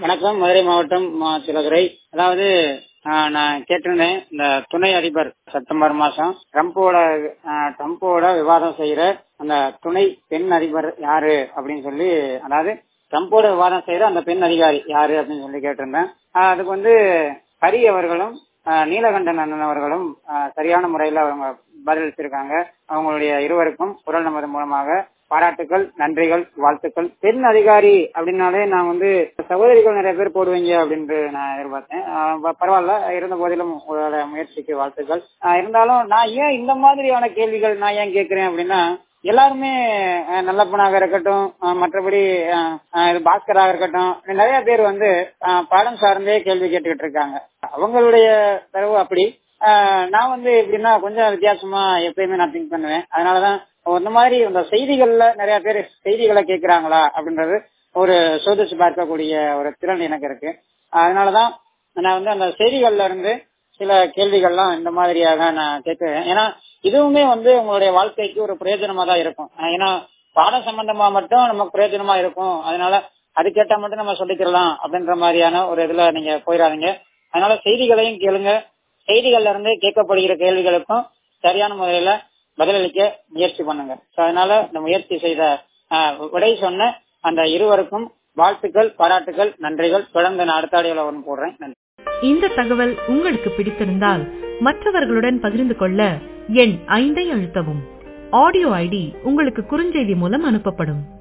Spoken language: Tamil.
வணக்கம் மதுரை மாவட்டம் மா சிலதுரை அதாவது ஆஹ், நான் கேட்டிருந்தேன் இந்த துணை அதிபர் செப்டம்பர் மாசம் ட்ரம்போட ஆஹ், ட்ரம்போட விவாதம் செய்யற அந்த துணை பெண் அதிபர் யாரு அப்படின்னு சொல்லி அதாவது ட்ரம்போட விவாதம் செய்யற அந்த பெண் அதிகாரி யாரு அப்படின்னு சொல்லி கேட்டிருந்தேன் ஆஹ், அதுக்கு வந்து ஹரி அவர்களும் ஆஹ், நீலகண்டன் அண்ணன் அவர்களும் ஆஹ், சரியான முறையில் அவங்க பதிலளிச்சிருக்காங்க அவங்களுடைய இருவருக்கும் குரல் நமது மூலமாக பாராட்டுக்கள் நன்றிகள் வாழ்த்துக்கள் பெண் அதிகாரி அப்படின்னாலே நான் வந்து சகோதரிகள் நிறைய பேர் போடுவீங்க அப்படின்ட்டு நான் எதிர்பார்த்தேன் ஆஹ் ப- பரவாயில்ல இருந்த போதிலும் உங்களோட முயற்சிக்கு வாழ்த்துக்கள் ஆஹ் இருந்தாலும் நான் ஏன் இந்த மாதிரியான கேள்விகள் நான் ஏன் கேட்கிறேன் அப்படின்னா எல்லாருமே அஹ், நல்லப்பனாக இருக்கட்டும் அஹ், மற்றபடி அஹ், அஹ், இது பாஸ்கராக இருக்கட்டும் நிறைய பேர் வந்து அஹ், பாடம் சார்ந்தே கேள்வி கேட்டுக்கிட்டு இருக்காங்க அவங்களுடைய தரவு அப்படி ஆஹ் நான் வந்து எப்படின்னா கொஞ்சம் வித்தியாசமா எப்பயுமே நான் திங்க் பண்ணுவேன் அதனாலதான் இந்த மாதிரி இந்த செய்திகள்ல நிறைய பேர் செய்திகளை கேட்கறாங்களா அப்படின்றது ஒரு சோதிச்சு பார்க்கக்கூடிய ஒரு திறன் எனக்கு இருக்கு அதனாலதான் நான் வந்து அந்த செய்திகள்ல இருந்து சில கேள்விகள்லாம் இந்த மாதிரியாக நான் கேட்கிறேன் ஏன்னா இதுவுமே வந்து உங்களுடைய வாழ்க்கைக்கு ஒரு பிரயோஜனமா தான் இருக்கும் ஆஹ் ஏன்னா பாடம் சம்பந்தமா மட்டும் நமக்கு பிரயோஜனமா இருக்கும் அதனால அது கேட்டா மட்டும் நம்ம சொல்லிக்கிறலாம் அப்படின்ற மாதிரியான ஒரு இதுல நீங்க போயிடாதீங்க அதனால செய்திகளையும் கேளுங்க செய்திகள்ல இருந்து கேட்கப்படுகிற கேள்விகளுக்கும் சரியான முறையில பதிலளிக்க முயற்சி பண்ணுங்க So, அதனால இந்த முயற்சி செய்த ஆஹ், விடை சொன்ன அந்த இருவருக்கும் வாழ்த்துக்கள் பாராட்டுகள் நன்றிகள் தொடர்ந்து நான் அடுத்த ஆடியோல ஒன்று போடுறேன் நன்றி இந்த தகவல் உங்களுக்கு பிடித்திருந்தால் மற்றவர்களுடன் பகிர்ந்து கொள்ள எண் ஐந்தை அழுத்தவும் ஆடியோ ஐடி உங்களுக்கு குறுஞ்செய்தி மூலம் அனுப்பப்படும்